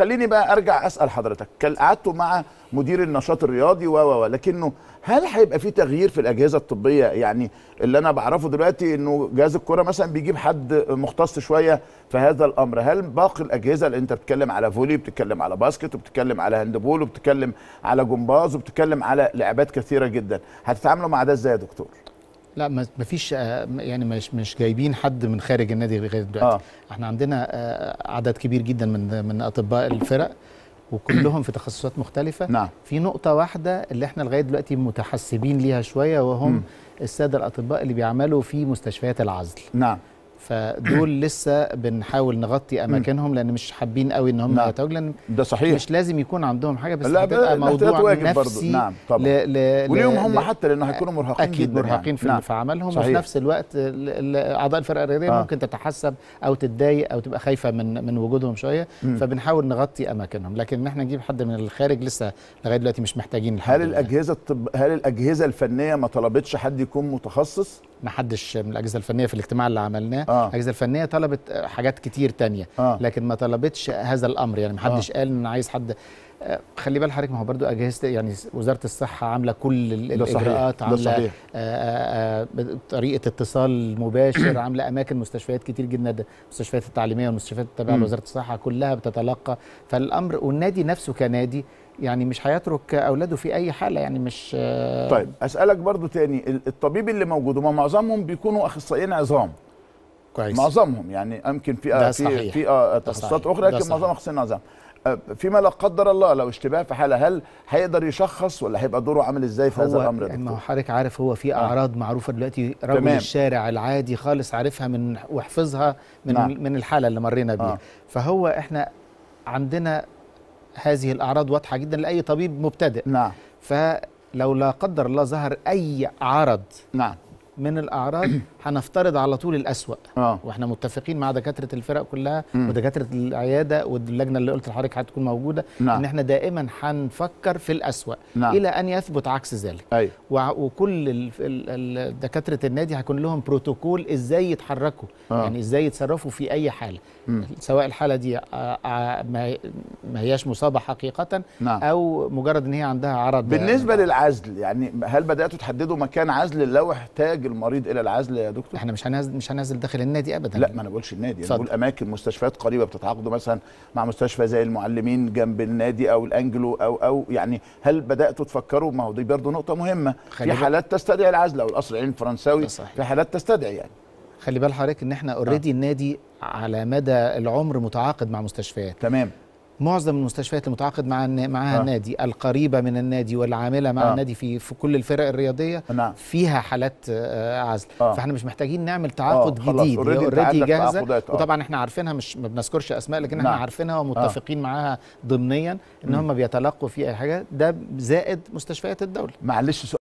خليني بقى ارجع اسال حضرتك كان قعدتوا مع مدير النشاط الرياضي و و و لكنه هل هيبقى في تغيير في الاجهزه الطبيه يعني اللي انا بعرفه دلوقتي انه جهاز الكره مثلا بيجيب حد مختص شويه في هذا الامر هل باقي الاجهزه اللي انت بتتكلم على فولي بتتكلم على باسكت وبتتكلم على هاندبول وبتتكلم على جمباز وبتتكلم على لعبات كثيره جدا هتتعاملوا مع ده ازاي يا دكتور لا ما ما فيش آه، يعني مش مش جايبين حد من خارج النادي غير دلوقتي آه. آه. احنا عندنا آه، عدد كبير جدا من من اطباء الفرق وكلهم في تخصصات مختلفه نعم في نقطه واحده اللي احنا لغايه دلوقتي متحسبين ليها شويه وهم مم. الساده الاطباء اللي بيعملوا في مستشفيات العزل نعم فدول لسه بنحاول نغطي اماكنهم لان مش حابين قوي ان هم نعم. يتواجدوا لان ده صحيح مش لازم يكون عندهم حاجه بس لا، هتبقى الاحتياط موضوع واجب برضو. نفسي نعم، طبعا. ل... ل... وليهم ل- هم ل- حتى لانه هيكونوا مرهقين اكيد جدا مرهقين يعني. في, نعم. في عملهم صحيح. وفي نفس الوقت ال- ال- اعضاء الفرقه الرياضيه آه. آه. ممكن تتحسب او تتضايق او تبقى خايفه من من وجودهم شويه مم. فبنحاول نغطي اماكنهم لكن ان احنا نجيب حد من الخارج لسه لغايه دلوقتي مش محتاجين الحمد هل لله. الاجهزه الطب هل الاجهزه الفنيه ما طلبتش حد يكون متخصص ما حدش من الاجهزه الفنيه في الاجتماع اللي عملناه آه. الاجهزه الفنيه طلبت آه، حاجات كتير تانية آه. لكن ما طلبتش هذا الامر يعني ما حدش قال ان عايز حد آه، خلي بال حضرتك ما هو برضو اجهزه يعني وزاره الصحه عامله كل ال- ده صحيح. الاجراءات ده عامله صحيح. آه، آه، آه، طريقه اتصال مباشر عامله اماكن مستشفيات كتير جدا المستشفيات التعليميه والمستشفيات التابعه مم. لوزاره الصحه كلها بتتلقى فالامر والنادي نفسه كنادي يعني مش هيترك اولاده في اي حاله يعني مش آه، طيب اسالك برضو تاني ال- الطبيب اللي موجود هم معظمهم بيكونوا اخصائيين عظام كويس معظمهم يعني يمكن في ده آه في صحيح. في آه ده تخصصات صحيح. اخرى ده لكن صحيح. معظمهم اخصائيين عظام آه، فيما لا قدر الله لو اشتباه في حاله هل هيقدر يشخص ولا هيبقى دوره عامل ازاي في هذا هو الامر يا يعني ما هو دكتور؟ حضرتك عارف هو في آه. اعراض معروفه دلوقتي رجل تمام. الشارع العادي خالص عارفها من وحفظها من نعم. من الحاله اللي مرينا بيها آه. فهو احنا عندنا هذه الاعراض واضحه جدا لاي طبيب مبتدئ نعم فلو لا قدر الله ظهر اي عرض نعم من الاعراض هنفترض على طول الاسوأ اه واحنا متفقين مع دكاتره الفرق كلها مم. ودكاتره العياده واللجنه اللي قلت لحضرتك هتكون موجوده نعم. ان احنا دائما هنفكر في الاسوأ نعم. الى ان يثبت عكس ذلك ايوه وع- وكل ال- ال- ال- دكاتره النادي هيكون لهم بروتوكول ازاي يتحركوا آه. يعني ازاي يتصرفوا في اي حاله مم. سواء الحاله دي آه، آه، ما ما هياش مصابه حقيقه نعم او مجرد ان هي عندها عرض بالنسبه للعزل يعني هل بداتوا تحددوا مكان عزل لو احتاج المريض الى العزل يا دكتور؟ احنا مش هننزل مش هننزل داخل النادي ابدا لا ما انا بقولش النادي انا اتفضل. بقول اماكن مستشفيات قريبه بتتعاقدوا مثلا مع مستشفى زي المعلمين جنب النادي او الانجلو او او يعني هل بداتوا تفكروا ما هو دي برضه نقطه مهمه خلي في بالك- حالات تستدعي العزل او القصر العيني الفرنساوي ده صحيح. في حالات تستدعي يعني خلي بال حضرتك ان احنا اوريدي النادي على مدى العمر متعاقد مع مستشفيات تمام معظم المستشفيات المتعاقد مع النا- معاها آه. النادي القريبه من النادي والعامله مع آه. النادي في في كل الفرق الرياضيه نعم فيها حالات آه، عزل آه. فاحنا مش محتاجين نعمل تعاقد آه، خلاص، جديد هي already أنت اوريدي عندك جاهزه تعاقدات، آه. وطبعا احنا عارفينها مش ما بنذكرش اسماء لكن احنا نعم. عارفينها ومتفقين معاها ضمنيا ان هم بيتلقوا في اي حاجه ده زائد مستشفيات الدوله معلش